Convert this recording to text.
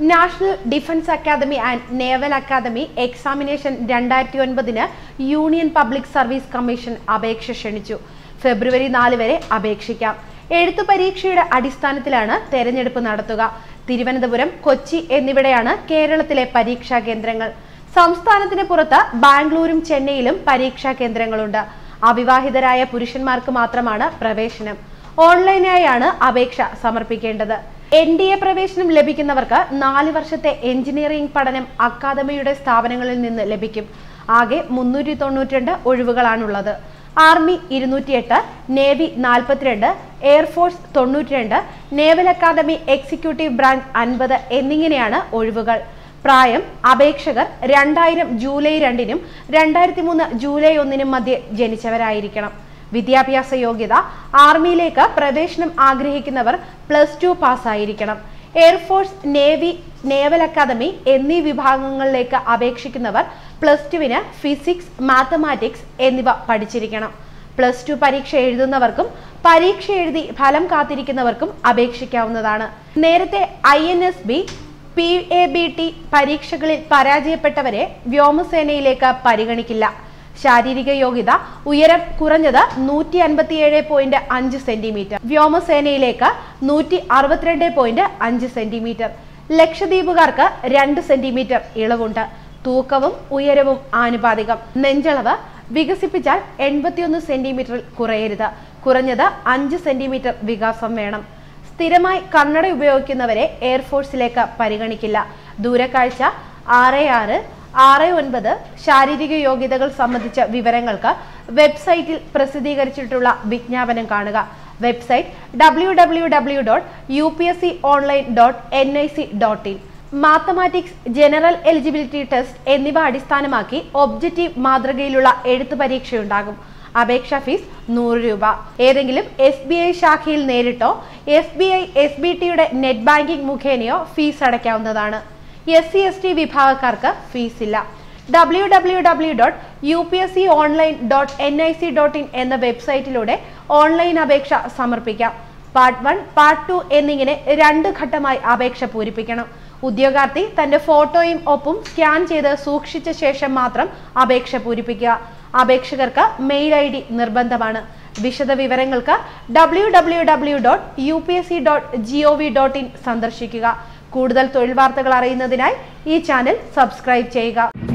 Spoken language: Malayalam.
national defence academy and naval academy examination രണ്ടായിരത്തി ഒൻപതിന് യൂണിയൻ പബ്ലിക് സർവീസ് കമ്മീഷൻ അപേക്ഷ ക്ഷണിച്ചു ഫെബ്രുവരി നാല് വരെ അപേക്ഷിക്കാം എഴുത്തു പരീക്ഷയുടെ അടിസ്ഥാനത്തിലാണ് തെരഞ്ഞെടുപ്പ് നടത്തുക തിരുവനന്തപുരം കൊച്ചി എന്നിവിടെയാണ് കേരളത്തിലെ പരീക്ഷാ കേന്ദ്രങ്ങൾ സംസ്ഥാനത്തിന് പുറത്ത് ബാംഗ്ലൂരും ചെന്നൈയിലും പരീക്ഷാ കേന്ദ്രങ്ങളുണ്ട് അവിവാഹിതരായ പുരുഷന്മാർക്ക് മാത്രമാണ് പ്രവേശനം ഓൺലൈനായാണ് അപേക്ഷ സമർപ്പിക്കേണ്ടത് എൻ ഡി എ പ്രവേശനം ലഭിക്കുന്നവർക്ക് നാല് വർഷത്തെ എഞ്ചിനീയറിംഗ് പഠനം അക്കാദമിയുടെ സ്ഥാപനങ്ങളിൽ നിന്ന് ലഭിക്കും ആകെ മുന്നൂറ്റി തൊണ്ണൂറ്റിരണ്ട് ഒഴിവുകളാണുള്ളത് ആർമി ഇരുന്നൂറ്റിയെട്ട് നേവി നാൽപ്പത്തിരണ്ട് എയർഫോഴ്സ് തൊണ്ണൂറ്റിരണ്ട് നേവൽ അക്കാദമി എക്സിക്യൂട്ടീവ് ബ്രാഞ്ച് അൻപത് എന്നിങ്ങനെയാണ് ഒഴിവുകൾ പ്രായം അപേക്ഷകർ രണ്ടായിരം ജൂലൈ രണ്ടിനും രണ്ടായിരത്തി മൂന്ന് ജൂലൈ ഒന്നിനും മധ്യേ ജനിച്ചവരായിരിക്കണം വിദ്യാഭ്യാസ യോഗ്യത ആർമിയിലേക്ക് പ്രവേശനം ആഗ്രഹിക്കുന്നവർ പ്ലസ് ടു പാസ്സായിരിക്കണം എയർഫോഴ്സ് നേവി നേവൽ അക്കാദമി എന്നീ വിഭാഗങ്ങളിലേക്ക് അപേക്ഷിക്കുന്നവർ പ്ലസ് ടുവിന് ഫിസിക്സ് മാത്തമാറ്റിക്സ് എന്നിവ പഠിച്ചിരിക്കണം പ്ലസ് ടു പരീക്ഷ എഴുതുന്നവർക്കും പരീക്ഷ എഴുതി ഫലം കാത്തിരിക്കുന്നവർക്കും അപേക്ഷിക്കാവുന്നതാണ് നേരത്തെ I N S B P A B T പരീക്ഷകളിൽ പരാജയപ്പെട്ടവരെ വ്യോമസേനയിലേക്ക് പരിഗണിക്കില്ല ശാരീരിക യോഗ്യത ഉയരം കുറഞ്ഞത് നൂറ്റി അൻപത്തിയേഴ് പോയിന്റ് അഞ്ച് സെന്റിമീറ്റർ വ്യോമസേനയിലേക്ക് നൂറ്റി അറുപത്തിരണ്ട് പോയിന്റ് അഞ്ച് സെന്റിമീറ്റർ ലക്ഷദ്വീപുകാർക്ക് രണ്ട് സെന്റിമീറ്റർ ഇളവുണ്ട് തൂക്കവും ഉയരവും ആനുപാതികം നെഞ്ചളവ് വികസിപ്പിച്ചാൽ എൺപത്തിയൊന്ന് സെന്റിമീറ്ററിൽ കുറയരുത് കുറഞ്ഞത് അഞ്ച് സെന്റിമീറ്റർ വികാസം വേണം സ്ഥിരമായി കണ്ണട ഉപയോഗിക്കുന്നവരെ എയർഫോഴ്സിലേക്ക് പരിഗണിക്കില്ല ദൂരക്കാഴ്ച ആറ് ആറ് ആറ് ഒൻപത് ശാരീരിക യോഗ്യതകൾ സംബന്ധിച്ച വിവരങ്ങൾക്ക് വെബ്സൈറ്റിൽ പ്രസിദ്ധീകരിച്ചിട്ടുള്ള വിജ്ഞാപനം കാണുക website W W W dot U P S C online dot N I C dot in mathematics general eligibility test എന്നിവ അടിസ്ഥാനമാക്കി ഒബ്ജക്റ്റീവ് മാതൃകയിലുള്ള എഴുത്ത് പരീക്ഷയുണ്ടാകും അപേക്ഷാ ഫീസ് നൂറ് രൂപ ഏതെങ്കിലും എസ് ബി ഐ ശാഖയിൽ നേരിട്ടോ S B I S B ടിയുടെ നെറ്റ് ബാങ്കിംഗ് മുഖേനയോ ഫീസ് അടയ്ക്കാവുന്നതാണ് എസ് സി എസ് ടി വിഭാഗക്കാർക്ക് ഫീസ് ഇല്ല W W W dot U P S C online dot N I C dot in എന്ന വെബ്സൈറ്റിലൂടെ ഓൺലൈൻ അപേക്ഷ സമർപ്പിക്കാം പാർട്ട് വൺ പാർട്ട് ടു എന്നിങ്ങനെ രണ്ട് ഘട്ടമായി അപേക്ഷ പൂരിപ്പിക്കണം ഉദ്യോഗാർത്ഥി തന്റെ ഫോട്ടോയും ഒപ്പും സ്കാൻ ചെയ്ത് സൂക്ഷിച്ച ശേഷം മാത്രം അപേക്ഷ പൂരിപ്പിക്കുക അപേക്ഷകർക്ക് മെയിൽ ഐ ഡി നിർബന്ധമാണ് വിശദ വിവരങ്ങൾക്ക് W W W dot U P S C dot G O V dot in സന്ദർശിക്കുക കൂടുതൽ തൊഴിൽ വാർത്തകൾ അറിയുന്നതിനായി ഈ ചാനൽ സബ്സ്ക്രൈബ് ചെയ്യുക